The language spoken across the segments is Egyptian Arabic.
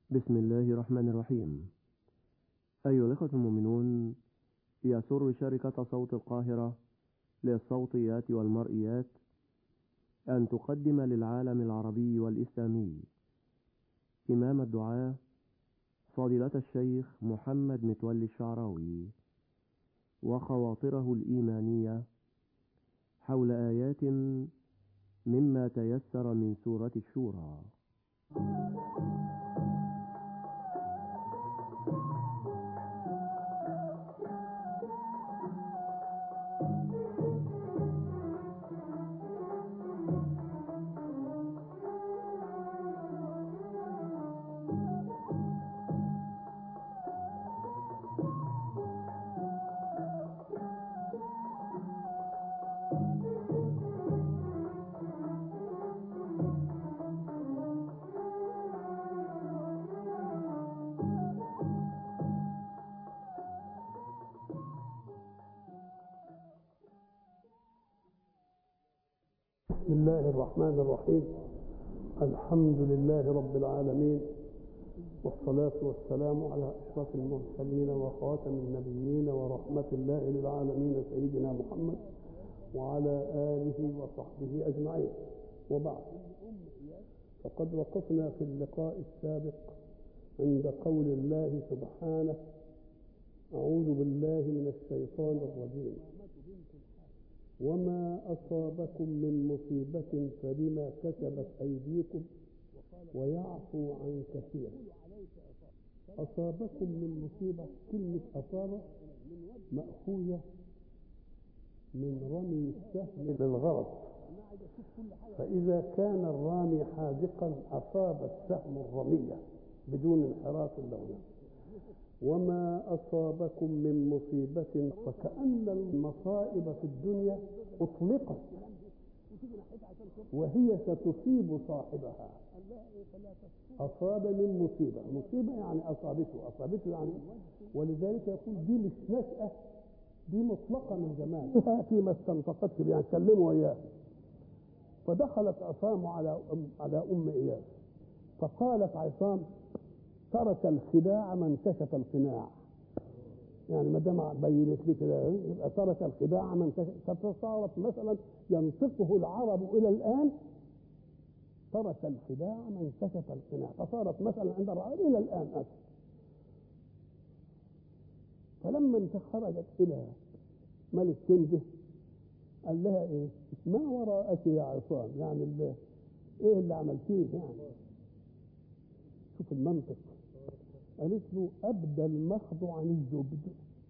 بسم الله الرحمن الرحيم أيها الأخوة المؤمنون يسر شركة صوت القاهرة للصوتيات والمرئيات أن تقدم للعالم العربي والإسلامي إمام الدعاة فضيلة الشيخ محمد متولي الشعراوي وخواطره الإيمانية حول آيات مما تيسر من سورة الشورى بسم الله الرحمن الرحيم الحمد لله رب العالمين والصلاة والسلام على أشرف المرسلين وخاتم النبيين ورحمة الله للعالمين سيدنا محمد وعلى آله وصحبه أجمعين وبعد فقد وقفنا في اللقاء السابق عند قول الله سبحانه أعوذ بالله من الشيطان الرجيم وما أصابكم من مصيبة فبما كسبت أيديكم ويعفو عن كثير أصابكم من مصيبة كلمة أصاب مأخوذة من رمي السهم للغرض فإذا كان الرامي حاذقا أصاب السهم الرمية بدون انحراف اللون وما أصابكم من مصيبة فكأن المصائب في الدنيا أطلقت وهي ستصيب صاحبها أصاب من مصيبة مصيبة يعني أصابته أصابته يعني ولذلك يقول دي مش نشأة دي مطلقة من زمان فيما استنطقت يعني كلموا إياه فدخلت عصام على أم على أم إياس فقالت عصام ترك الخداع من كشف القناع يعني ما دام بينت لي كده يبقى ترك الخداع من كشف فصارت مثلا ينطقه العرب الى الان ترك الخداع من كشف القناع فصارت مثلا عند العرب الى الان اسف فلما انت خرجت الى ملك كنده قال لها ايه ما وراءك يا عصام يعني اللي ايه اللي عملتيه يعني شوف المنطق قالت له ابدى المخض عن الزبد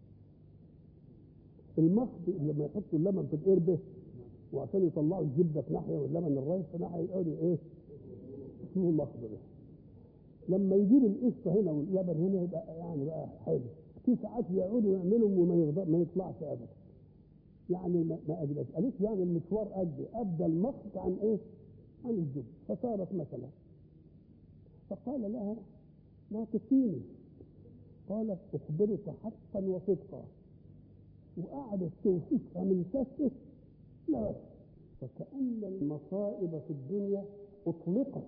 المخض لما يحطوا اللبن في القربه وعشان يطلعوا الزبده في ناحيه واللبن الرايح في ناحيه يقعدوا ايه اسمه المخض ده لما يجيب القشطه هنا واللبن هنا يبقى يعني بقى حلو في ساعات يقعدوا يعملوا وما يغضب ما يطلعش ابدا يعني ما ما قدرت قالت له يعني المشوار قد ابدى المخض عن ايه؟ عن الزبد فصارت مثلا فقال لها ناطقيني قالت اخبرك حقا وصدقا وقعدت توصفها من كسه لا بس فكأن المصائب في الدنيا أطلقت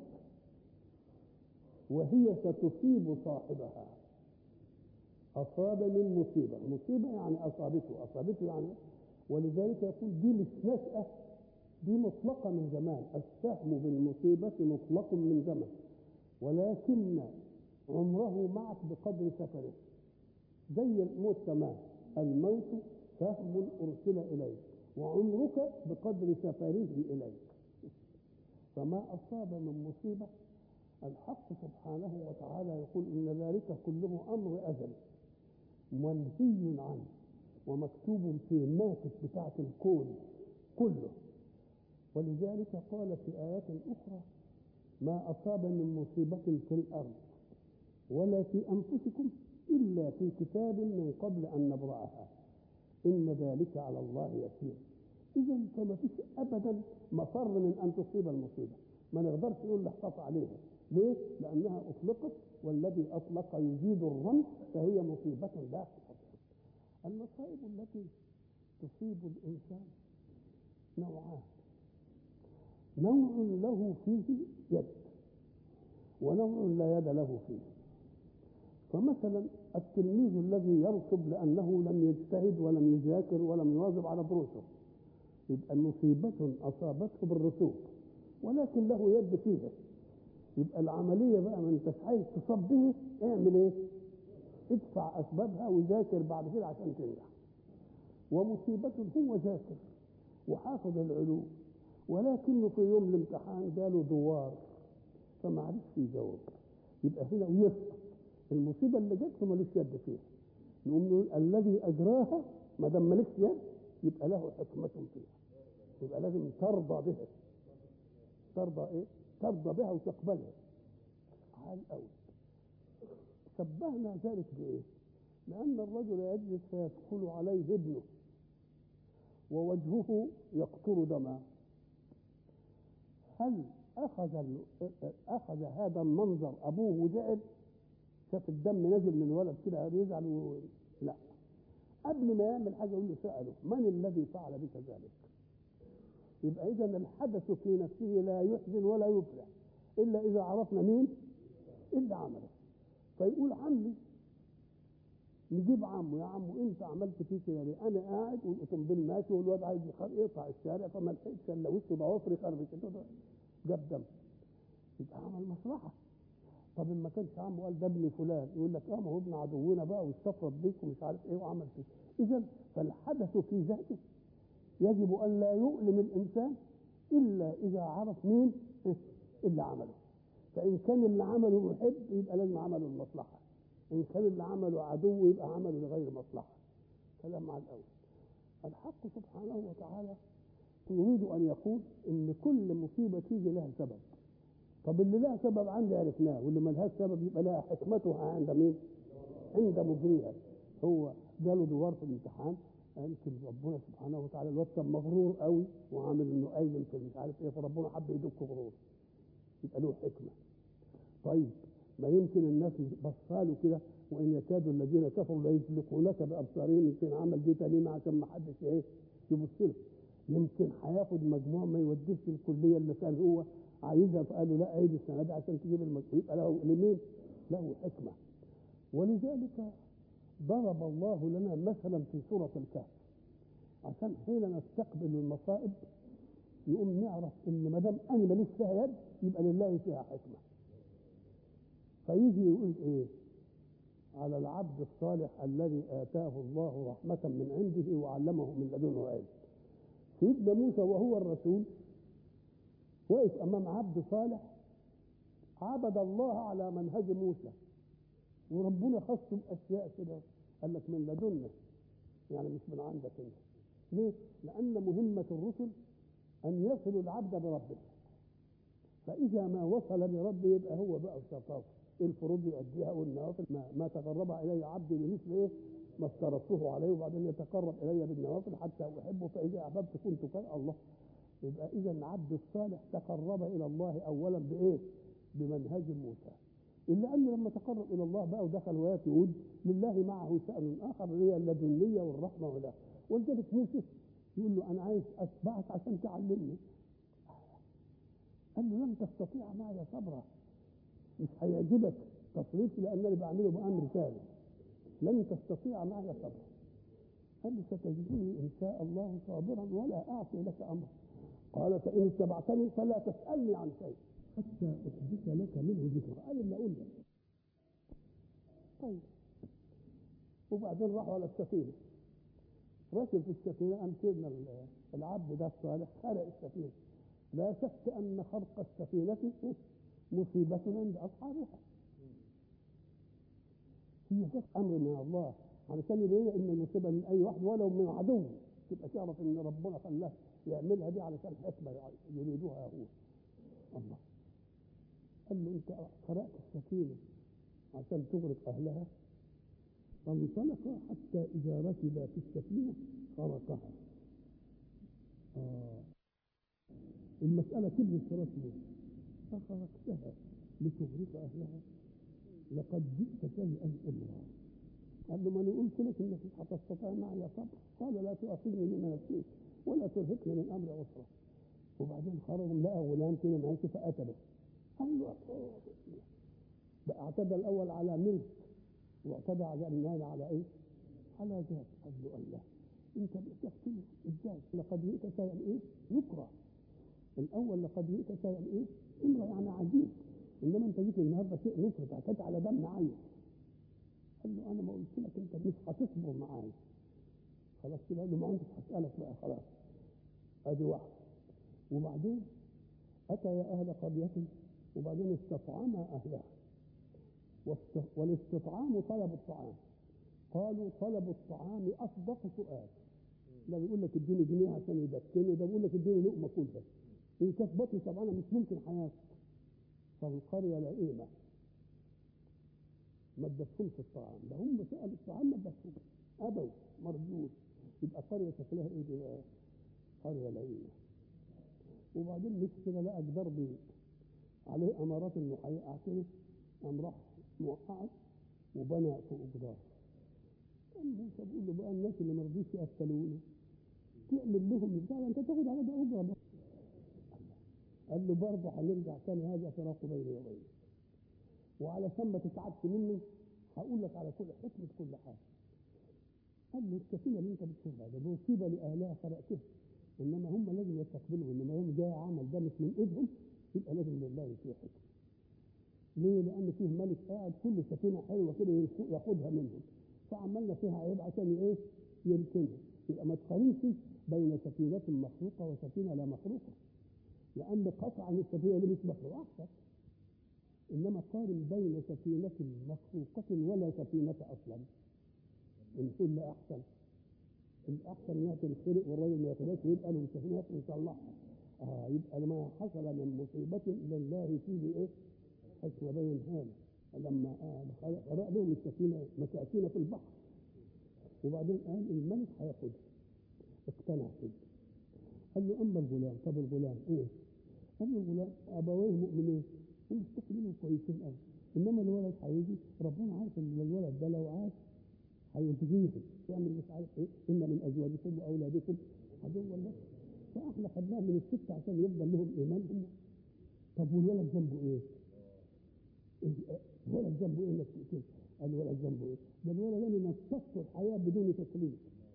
وهي ستصيب صاحبها أصاب من مصيبة مصيبة يعني أصابته أصابته يعني ولذلك يقول دي مش نشأة دي مطلقة من زمان السهم بالمصيبة مطلق من زمن ولكن عمره معك بقدر سفره زي الموت تمام الموت سهم أرسل إليك وعمرك بقدر سفره إليك فما أصاب من مصيبة الحق سبحانه وتعالى يقول إن ذلك كله أمر أزل منهي عنه ومكتوب في الناقص بتاعة الكون كله ولذلك قال في آيات أخرى ما أصاب من مصيبة في الأرض ولا في أنفسكم إلا في كتاب من قبل أن نبرأها إن ذلك على الله يسير إذا فما فيش أبدا مفر من أن تصيب المصيبة ما نقدرش نقول احتاط عليها ليه؟ لأنها أطلقت والذي أطلق يزيد الرمح فهي مصيبة لا تحصل المصائب التي تصيب الإنسان نوعان نوع له فيه يد ونوع لا يد له فيه فمثلا التلميذ الذي يرسب لأنه لم يجتهد ولم يذاكر ولم يواظب على دروسه يبقى مصيبة أصابته بالرسوب ولكن له يد فيها يبقى العملية بقى ما انتش عايز تصب به اعمل ايه؟ ادفع أسبابها وذاكر بعد كده عشان تنجح ومصيبة هو ذاكر وحافظ العلوم ولكنه في يوم الامتحان جاله دوار فما عرفش يجاوب يبقى هنا ويسقط المصيبة اللي جت له ملوش يد فيها نقوم نقول الذي أجراها ما دام مالكش يد يبقى له حكمة فيها يبقى لازم ترضى بها ترضى ايه؟ ترضى بها وتقبلها عال قوي شبهنا ذلك بايه؟ لأن الرجل يجلس فيدخل عليه ابنه ووجهه يقطر دما هل أخذ ال- أخذ هذا المنظر أبوه وزعل شاف الدم نازل من الولد كده يزعل و... لا قبل ما يعمل حاجة يقول له سأله من الذي فعل بك ذلك؟ يبقى إذا الحدث في نفسه لا يحزن ولا يفرح إلا إذا عرفنا مين اللي عمله فيقول عمي نجيب عمه يا عمو انت عملت فيه كده ليه؟ انا قاعد والاوتوموبيل ماشي والواد عايز يخر- يقطع الشارع فما لحقتش الا وشه ضوافري خربت جاب دم يبقى عمل مصلحه طب ما كانش عمه قال ده ابن فلان يقول لك اه ما هو ابن عدونا بقى واستفرد بيك ومش عارف ايه وعمل فيه اذا فالحدث في ذاته يجب ان لا يؤلم الانسان الا اذا عرف مين اللي عمله فان كان اللي عمله محب يبقى لازم عمله المصلحه ان كان اللي عمله عدو يبقى عمله لغير مصلحه كلام على الاول الحق سبحانه وتعالى يريد ان يقول ان كل مصيبه تيجي لها سبب طب اللي لها سبب عندي عرفناه واللي ما لهاش سبب يبقى لها حكمتها عند مين؟ عند مجريها هو جاله دوار في الامتحان يمكن ربنا سبحانه وتعالى الواد كان مغرور قوي وعامل انه قايل في مش عارف ايه فربنا حب يدك غرور يبقى له حكمه طيب ما يمكن الناس بصاله كده وان يكاد الذين كفروا ليزلقونك بابصارهم يمكن عمل دي تميمه عشان ما حدش ايه يبص له يمكن هياخد مجموع ما يوديش الكليه اللي كان هو عايزها فقالوا لا عيد السنه دي عشان تجيب المجموع يبقى له لمين؟ له حكمه ولذلك ضرب الله لنا مثلا في سوره الكهف عشان حين نستقبل المصائب نقوم نعرف ان ما دام انا ماليش فيها يد يبقى لله فيها حكمه فيجي يقول ايه على العبد الصالح الذي اتاه الله رحمه من عنده وعلمه من لدنه علم سيدنا موسى وهو الرسول وقف امام عبد صالح عبد الله على منهج موسى وربنا خصه باشياء كده قال لك من لدنا يعني مش من عندك انت ليه؟ لان مهمه الرسل ان يصلوا العبد بربه فاذا ما وصل لربه يبقى هو بقى شطاف الفروض يؤديها والنوافل ما, ما تقرب الي عبدي بمثل ايه؟ ما افترضته عليه وبعدين يتقرب الي بالنوافل حتى احبه فاذا احببت كنت كان الله يبقى اذا العبد الصالح تقرب الى الله اولا بايه؟ بمنهج موسى الا انه لما تقرب الى الله بقى ودخل وياه ود لله معه شان اخر هي اللدنيه والرحمه ولا ولذلك موسى يقول له انا عايز اتبعك عشان تعلمني قال له لن تستطيع معي صبرا مش هيعجبك تصريفي لانني بعمله بامر ثاني لن تستطيع معي صبرا قال له ستجدني ان شاء الله صابرا ولا اعصي لك امرا قال فان اتبعتني فلا تسالني عن شيء حتى احدث لك منه ذكر قال اللي اقول لك طيب وبعدين راحوا على السفينه ركب في السفينه قام سيدنا العبد ده الصالح خلق السفينه لا شك ان خرق السفينه مصيبه عند اصحابها هي بس امر من الله علشان يبين ان المصيبه من اي واحد ولو من عدو تبقى تعرف ان ربنا خلاه يعملها دي علشان حكمه يريدوها هو الله قال له انت خرقت السفينه عشان تغرق اهلها فانطلق حتى اذا ركب في السفينه خرقها آه. المسألة كبرت في راس موسى فخرقتها لتغرق أهلها لقد جئت شيئا إمرا قال له ما أنا قلت لك إنك مش هتستطيع معي صبر قال لا تؤاخذني بما نسيت ولا ترهقني من أمر عسرا وبعدين خرج لقى غلام كده ماشي فقتله قال له بقى اعتدى الأول على ملك واعتدى على النهاية على ايه؟ على ذات قال له الله انت بتحكي ازاي؟ لقد جئت شيئا ايه؟ يكره الاول لقد جئت شيئا ايه؟ امر يعني عجيب انما انت جيت النهارده شيء نكره اعتدى على دم عين قال له انا ما قلت لك انت مش هتصبر معايا خلاص كده قال له ما انت هسالك بقى خلاص ادي واحد وبعدين اتى يا اهل قريه وبعدين استطعما اهلها واست- والاستطعام طلب الطعام قالوا طلب الطعام اصدق سؤال لا بيقول لك اديني جنيه عشان يدكني ده بيقول لك اديني لقمه كلها ان كانت بطني طبعا مش ممكن حياتي فالقريه لئيمه ما ادتهمش الطعام ده هم سالوا الطعام ما ادتهمش ابوا مردود يبقى قريه شكلها ايه دي بقى؟ قريه لئيمه وبعدين مش كده لقى جدار بي- عليه امارات انه هيقع كده قام راح موقعه وبنى فوق جدار قام موسى بيقول له بقى الناس اللي ما رضيش ياكلوني تعمل لهم بتاع انت تاخد على ده اجره بقى. قال له برضه هنرجع تاني هذا فراق بيني وبينك وعلشان ما تتعبش مني هقول لك على كل حكمه كل حاجه قال له السفينه اللي انت بتشوفها ده مصيبه لاهلها خلقتها انما هم لازم يستقبلوا انما يوم جاي عمل ده مش من ايدهم يبقى لازم لله فيه حكمه ليه؟ لأن فيه ملك قاعد كل سفينة حلوة كده يلخ- ياخدها منهم فعملنا فيها عيب عشان إيه؟ يركنها يبقى ما تقارنش بين سفينة مخلوقة وسفينة لا مخلوقة لأن قطعا السفينة اللي مش مخلوقة أحسن إنما قارن بين سفينة مخلوقة ولا سفينة أصلا إن كل أحسن الأحسن إنها تنخرق والراجل ما ياخدهاش ويبقى له سفينة يصلحها آه يبقى ما حصل من مصيبة لله فيه إيه؟ حكمة بين هذا لما آه خلق خلق لهم السفينة مساكين في البحر وبعدين قال الملك هياخدها اقتنع كده قال له اما الغلام طب الغلام ايه؟ قال له الغلام ابويه مؤمنين ومستقبلين كويسين قوي انما الولد هيجي ربنا عارف ان الولد ده لو عاش هيبغيهم يعمل مش عارف ايه ان من ازواجكم واولادكم عدوا لكم فاحنا خدناه من الست عشان يفضل لهم ايمانهم طب والولد ذنبه ايه؟ الولد ذنبه ايه انك تقتله؟ قال الولد ذنبه ايه؟ ده الولد يعني نصفت الحياه بدون تكليف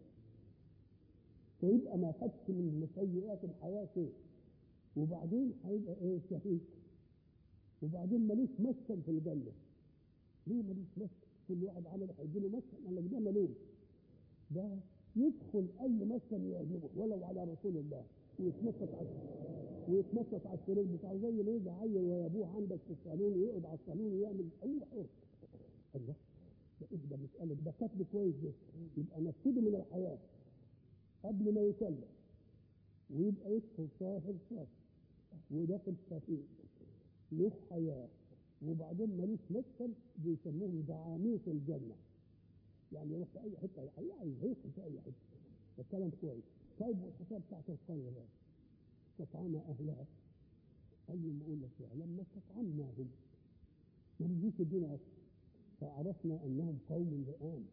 فيبقى ما خدش من سيئات الحياه شيء وبعدين هيبقى ايه شهيد وبعدين ملوش مسكن في الجنه ليه ملوش مسكن؟ كل واحد عمل هيديله مسكن قال لك ده ملوش ده يدخل اي مسكن يعجبه ولو على رسول الله ويتنطط على ويتنطط على السرير بتاعه زي ما يجي عيل ويا ابوه عندك في الصالون ويقعد على الصالون ويعمل اي حر الله ده ايه ده مساله ده قتل كويس ده يبقى نفسده من الحياه قبل ما يكلم ويبقى يدخل طاهر صافي وداخل خفيف له حياه وبعدين ملوش مسكن بيسموهم دعاميس الجنه يعني يروح في اي حته يعني هيدخل في اي حته ده كلام كويس طيب والحساب بتاعت القريه بقى استطعم اهلها قال لهم اقول لك يعني لما استطعمناهم ما رضيش يدينا اكل فعرفنا انهم قوم لئام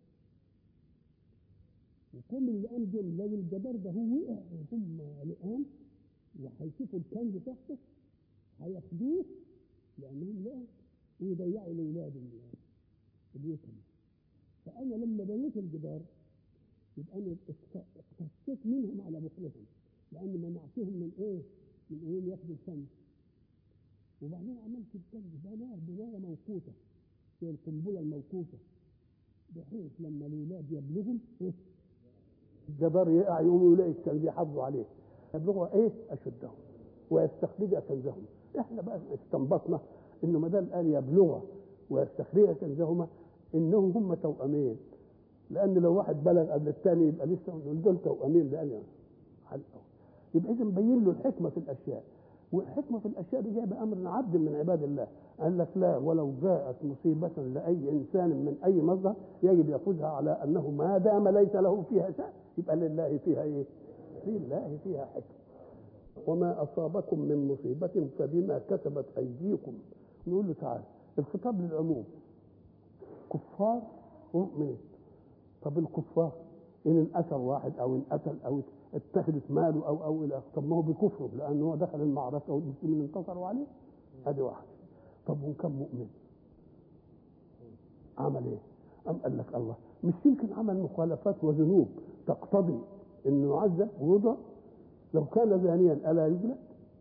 وقوم اللئام دول لو الجدار ده هو وقع وهم لئام وهيشوفوا الكنز تحته هياخدوه لانهم لئام ويضيعوا لاولاد اليتم فانا لما بنيت الجدار يبقى انا اقتصيت منهم على بخلهم لان منعتهم من ايه؟ من انهم ياخدوا الكنز وبعدين عملت الكنز بناه بنايه موقوته هي القنبله الموقوته بحيث لما الاولاد يبلغوا إيه؟ الجدار يقع يقوموا يلاقي الكنز يحافظوا عليه يبلغوا ايه؟ اشدهم ويستخرج كنزهم احنا بقى استنبطنا انه ما دام قال يبلغ ويستخرج كنزهما انهم هم توأمين لان لو واحد بلغ قبل الثاني يبقى لسه نقول دول توأمين لان يبقى اذا مبين له الحكمه في الاشياء والحكمه في الاشياء دي جايه بامر عبد من عباد الله قال لك لا ولو جاءت مصيبه لاي انسان من اي مصدر يجب ياخذها على انه ما دام ليس له فيها شيء يبقى لله فيها ايه؟ لله فيها حكمه وما اصابكم من مصيبه فبما كسبت ايديكم نقول له تعالى الخطاب للعموم كفار ومؤمنين طب الكفار ان انأثر واحد او انقتل او اتخذت ماله او او الى طب ما هو بكفره لانه هو دخل المعركه والمسلمين انتصروا عليه ادي واحد طب وان كان مؤمن عمل ايه؟ أم قال لك الله مش يمكن عمل مخالفات وذنوب تقتضي انه يعذب ويضرب لو كان زانيا الا يجلد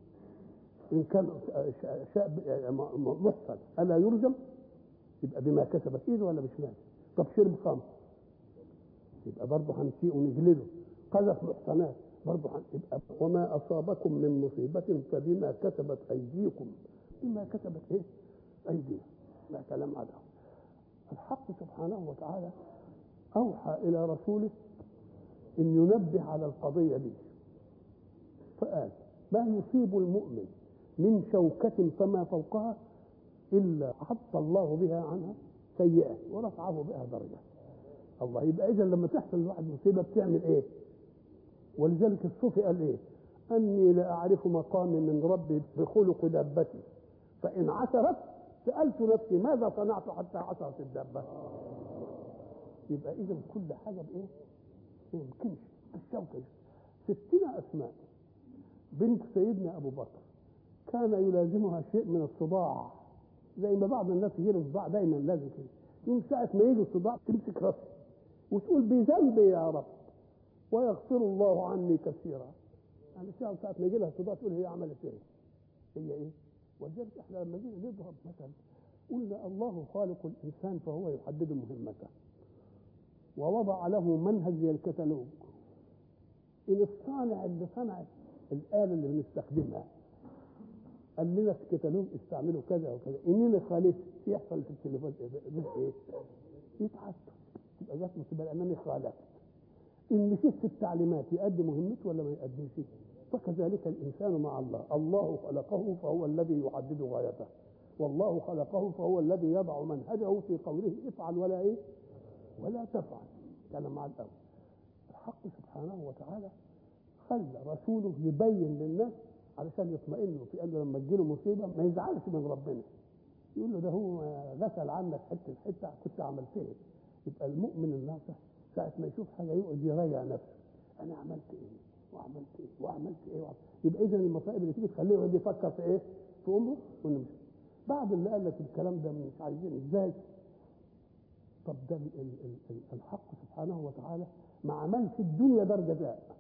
ان كان شاب محصن الا يرجم يبقى بما كسبت ايده ولا مش مال طب شرب خمر يبقى برضه هنسيء ونجلده قذف محصنات برضه يبقى وما اصابكم من مصيبه فبما كسبت ايديكم بما كسبت ايه؟ ايديهم لا كلام على الحق سبحانه وتعالى اوحى الى رسوله ان ينبه على القضيه دي فقال ما يصيب المؤمن من شوكة فما فوقها إلا حط الله بها عنها سيئة ورفعه بها درجة الله يبقى إذا لما تحصل الواحد مصيبة بتعمل إيه؟ ولذلك الصوفي قال إيه؟ أني لأعرف مقامي من ربي بخلق دابتي فإن عثرت سألت نفسي ماذا صنعت حتى عثرت الدابة؟ يبقى إذا كل حاجة بإيه؟ ما يمكنش الشوكة ستين أسماء بنت سيدنا أبو بكر كان يلازمها شيء من الصداع زي ما بعض الناس يجي الصداع دايما لازم كده يوم ساعة ما يجي الصداع تمسك راسها وتقول بذنبي يا رب ويغفر الله عني كثيرا يعني ساعة ساعة ما يجي لها صداع تقول هي عملت ايه؟ هي ايه؟ ولذلك احنا لما جينا نضرب مثلا قلنا الله خالق الانسان فهو يحدد مهمته ووضع له منهج زي الكتالوج ان الصانع اللي صنع الآلة اللي بنستخدمها قال لنا في الكتالوج استعملوا كذا وكذا اننا خالف يحصل في التليفون ايه؟ يتعطل تبقى جت مصيبه لانني خالفت ان مشيت في التعليمات يؤدي مهمته ولا ما يؤديش فكذلك الانسان مع الله الله خلقه فهو الذي يحدد غايته والله خلقه فهو الذي يضع منهجه في قوله افعل ولا ايه ولا تفعل كان مع الاول الحق سبحانه وتعالى خلى رسوله يبين للناس علشان يطمئنوا في انه لما تجيله مصيبه ما يزعلش من ربنا يقول له ده هو غسل عنك حته حته كنت عملت ايه يبقى المؤمن الناصح ساعه ما يشوف حاجه يقعد يراجع نفسه انا عملت ايه وعملت ايه وعملت ايه وعملت. يبقى اذا المصائب اللي تيجي تخليه يقعد يفكر في ايه في امره وانه مش بعض اللي قال لك الكلام ده مش عايزين ازاي طب ده ال ال ال الحق سبحانه وتعالى ما عملش الدنيا دار جزاء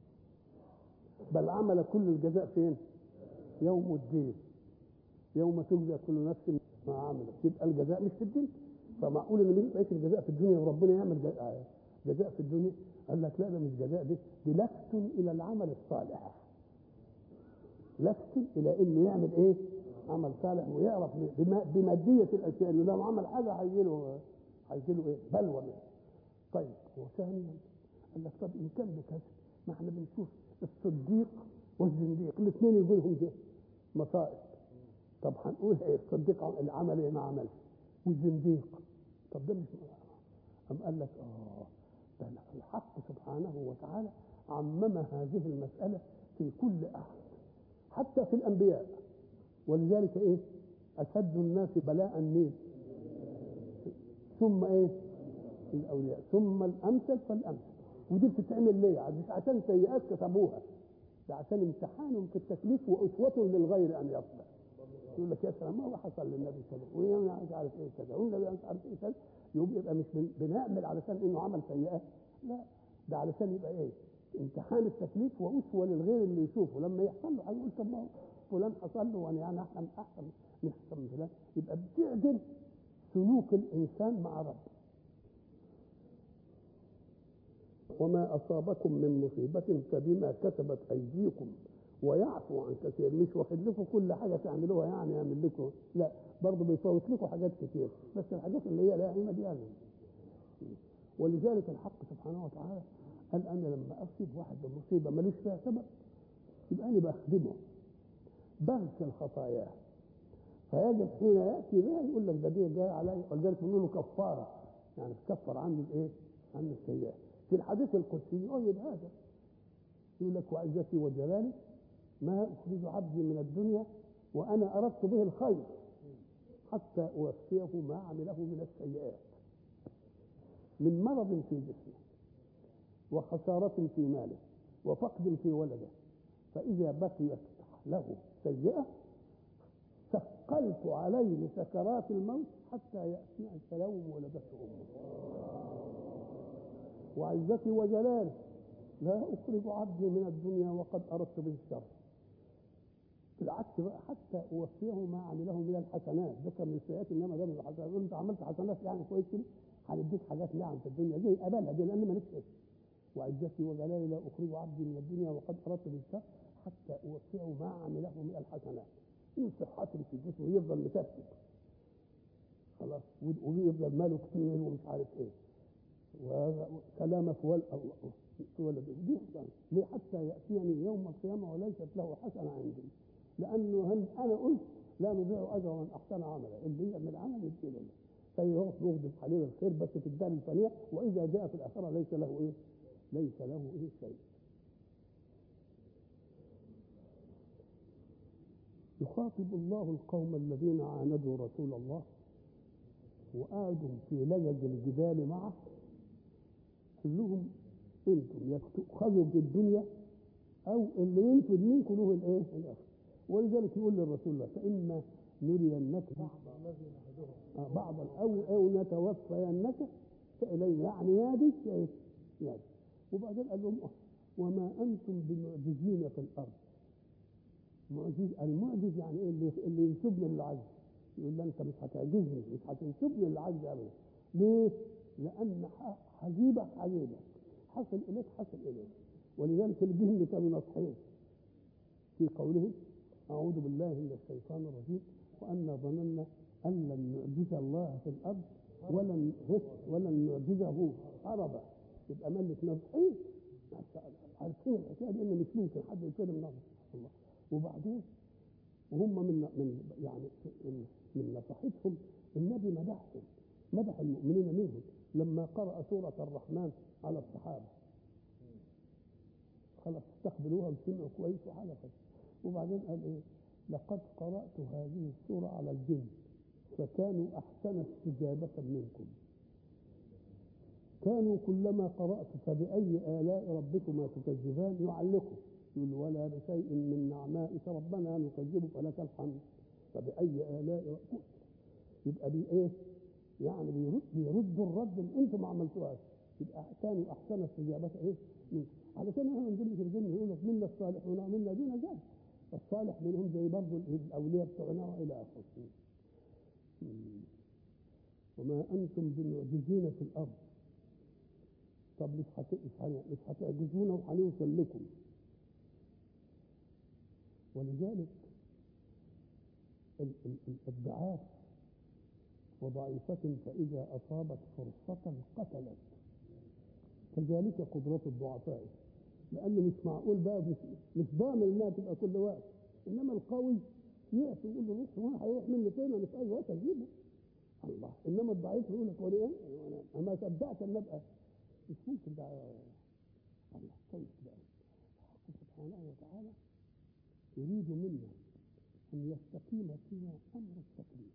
بل عمل كل الجزاء فين يوم الدين يوم تجزى كل نفس ما عملت يبقى الجزاء مش في الدين فمعقول ان ما يبقاش الجزاء في الدنيا وربنا يعمل جزاء في الدنيا قال لك لا ده مش جزاء دي دي لفت الى العمل الصالح لفت الى انه يعمل ايه عمل صالح ويعرف بماديه الاشياء انه لو عمل حاجه هيجي له هيجي له ايه بلوى منه طيب وثانيا قال لك طب ان كان بكذا ما احنا بنشوف الصديق والزنديق الاثنين يقول لهم مصائب طب هنقول ايه الصديق العمل ايه ما عملش والزنديق طب ده مش أم قال لك اه ده الحق سبحانه وتعالى عمم هذه المسألة في كل أحد حتى في الأنبياء ولذلك إيه أشد الناس بلاء مين ثم إيه الأولياء ثم الأمثل فالأمثل ودي بتتعمل ليه؟ مش عشان سيئات كتبوها ده عشان امتحان في التكليف وأسوة للغير أن يصبر يقول لك يا سلام ما هو حصل للنبي كذا وانا مش عارف ايه كذا والنبي مش عارف ايه كذا يبقى مش بنعمل علشان انه عمل سيئات لا ده علشان يبقى ايه امتحان التكليف واسوه للغير اللي يشوفه لما يحصل له هيقول طب ما فلان حصل له وانا يعني احنا احسن من احسن من فلان يبقى بتعدل سلوك الانسان مع ربه وما اصابكم من مصيبه فبما كسبت ايديكم ويعفو عن كثير مش واخد لكم كل حاجه تعملوها يعني يعمل لكم لا برضه بيفوت لكم حاجات كتير بس الحاجات اللي هي لا قيمه دي يعني ولذلك الحق سبحانه وتعالى قال انا لما اصيب واحد بمصيبه ماليش فيها سبب يبقى انا بخدمه بغسل خطاياه فيجب حين ياتي بها يقول لك ده دي جاي علي ولذلك بنقول له كفاره يعني تكفر عنه الايه؟ عنه السيئات في الحديث القدسي يؤيد هذا يقول لك وعزتي وجلالي ما أخرج عبدي من الدنيا وأنا أردت به الخير حتى أوفيه ما عمله من السيئات من مرض في جسمه وخسارة في ماله وفقد في ولده فإذا بقيت له سيئة ثقلت عليه سكرات الموت حتى يأتي اليوم ولدته أمه وعزتي وجلالي لا أخرج عبدي من الدنيا وقد أردت به الشر بالعكس بقى حتى أوفيه ما عمله من الحسنات ذكر من السيئات إنما ده من الحسنات أنت عملت حسنات يعني كويس كده هنديك حاجات نعم في الدنيا زي قبلها دي لأن مالكش اسم وعزتي وجلالي لا أخرج عبدي من الدنيا وقد أردت به الشر حتى أوفيه ما عمله من الحسنات من صحة في الجسم ويفضل متكتك خلاص ويفضل ماله كتير ومش عارف ايه وكلامه في ولد في ولد دي ليه حتى ياتيني يوم القيامه وليست له حسنه عندي لانه انا قلت لا نضيع اجر من احسن عملا اللي يعمل عمل ندي له فيروح يغضب عليه الخير بس في الدار الفانيه واذا جاء في الاخره ليس له ايه؟ ليس له ايه شيء يخاطب الله القوم الذين عاندوا رسول الله وقعدوا في لجج الجبال معه قال لهم انتم يا تؤخذوا في الدنيا او اللي ينفذ منكم له الايه؟ الاخر ولذلك يقول للرسول الله فاما نرينك بعض الذي نعدهم بعض او او نتوفينك فالينا يعني يادي يادي وبعدين قال لهم وما انتم بمعجزين في الارض معجز المعجز يعني ايه اللي اللي ينسبني للعجز يقول له انت مش هتعجزني مش هتنسبني للعجز ابدا ليه؟ لان حجيبك حجيبك حصل اليك حصل اليك ولذلك الجن كانوا نصحين في قوله اعوذ بالله من الشيطان الرجيم وانا ظننا ان لن نعجز الله في الارض ولن ولن نعجزه هربا يبقى ملك نصحين عارفين الحكايه دي ان مش ممكن حد يتكلم من الله وبعدين وهم من من يعني من نصيحتهم النبي مدحهم مدح المؤمنين منهم لما قرأ سورة الرحمن على الصحابة خلاص استقبلوها وسمعوا كويس وحاجة وبعدين قال ايه لقد قرأت هذه السورة على الجن فكانوا أحسن استجابة منكم كانوا كلما قرأت فبأي آلاء ربكما تكذبان يعلقوا يقول ولا بشيء من نعمائك ربنا نكذب فلك الحمد فبأي آلاء ربك يبقى بي ايه؟ يعني بيرد بيردوا الرد اللي انتم ما عملتوهاش يبقى كانوا احسن استجابه ايه؟ منكم علشان احنا ما نجيبش الجن يقول لك منا الصالحون ومنا دون ذلك الصالح منهم زي برضه الاولياء بتوعنا والى اخره وما انتم بمعجزين في الارض طب مش مش هتعجزونا وهنوصل لكم ولذلك الضعاف وضعيفة فإذا أصابت فرصة قتلت كذلك قدرة الضعفاء لأنه مش معقول بقى مش, مش ضامن إنها تبقى كل وقت إنما القوي يأتي يقول له بص هو هيروح مني فين أنا في أي وقت أجيبه الله إنما الضعيف يقول لك وليه أنا أما صدقت أن أبقى مش ممكن ده الله كيف بقى الحق سبحانه وتعالى يريد منا أن يستقيم فينا أمر التكليف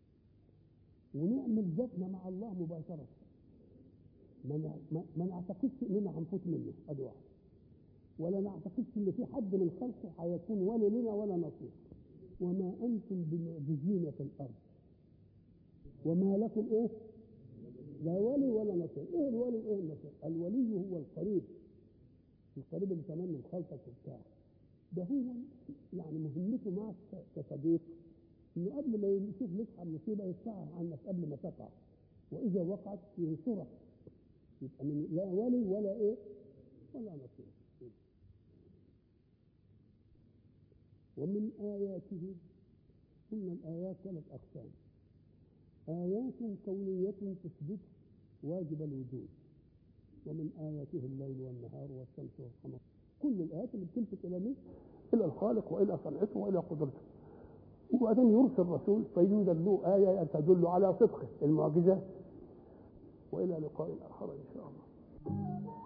ونعمل ذاتنا مع الله مباشرة ما ما نعتقدش اننا هنفوت منه ادي واحد ولا نعتقدش ان في حد من خلقه هيكون ولي لنا ولا نصير وما انتم بمعجزين في الارض وما لكم ايه لا ولي ولا نصير ايه الولي وايه النصير الولي هو القريب القريب اللي كمان من خلقك وبتاع ده هو يعني مهمته معك كصديق انه قبل ما يشوف لك مصيبه يدفعها عنك قبل ما تقع واذا وقعت ينصرك يبقى من لا ولي ولا ايه ولا نصير ومن آياته قلنا الآيات ثلاث أقسام آيات كونية تثبت واجب الوجود ومن آياته الليل والنهار والشمس والقمر كل الآيات اللي بتلفت إلى مين؟ إلى الخالق وإلى صنعته وإلى قدرته وبعدين يرسل رسول فيوجد له آية تدل على صدقه المعجزات وإلى لقاء آخر إن شاء الله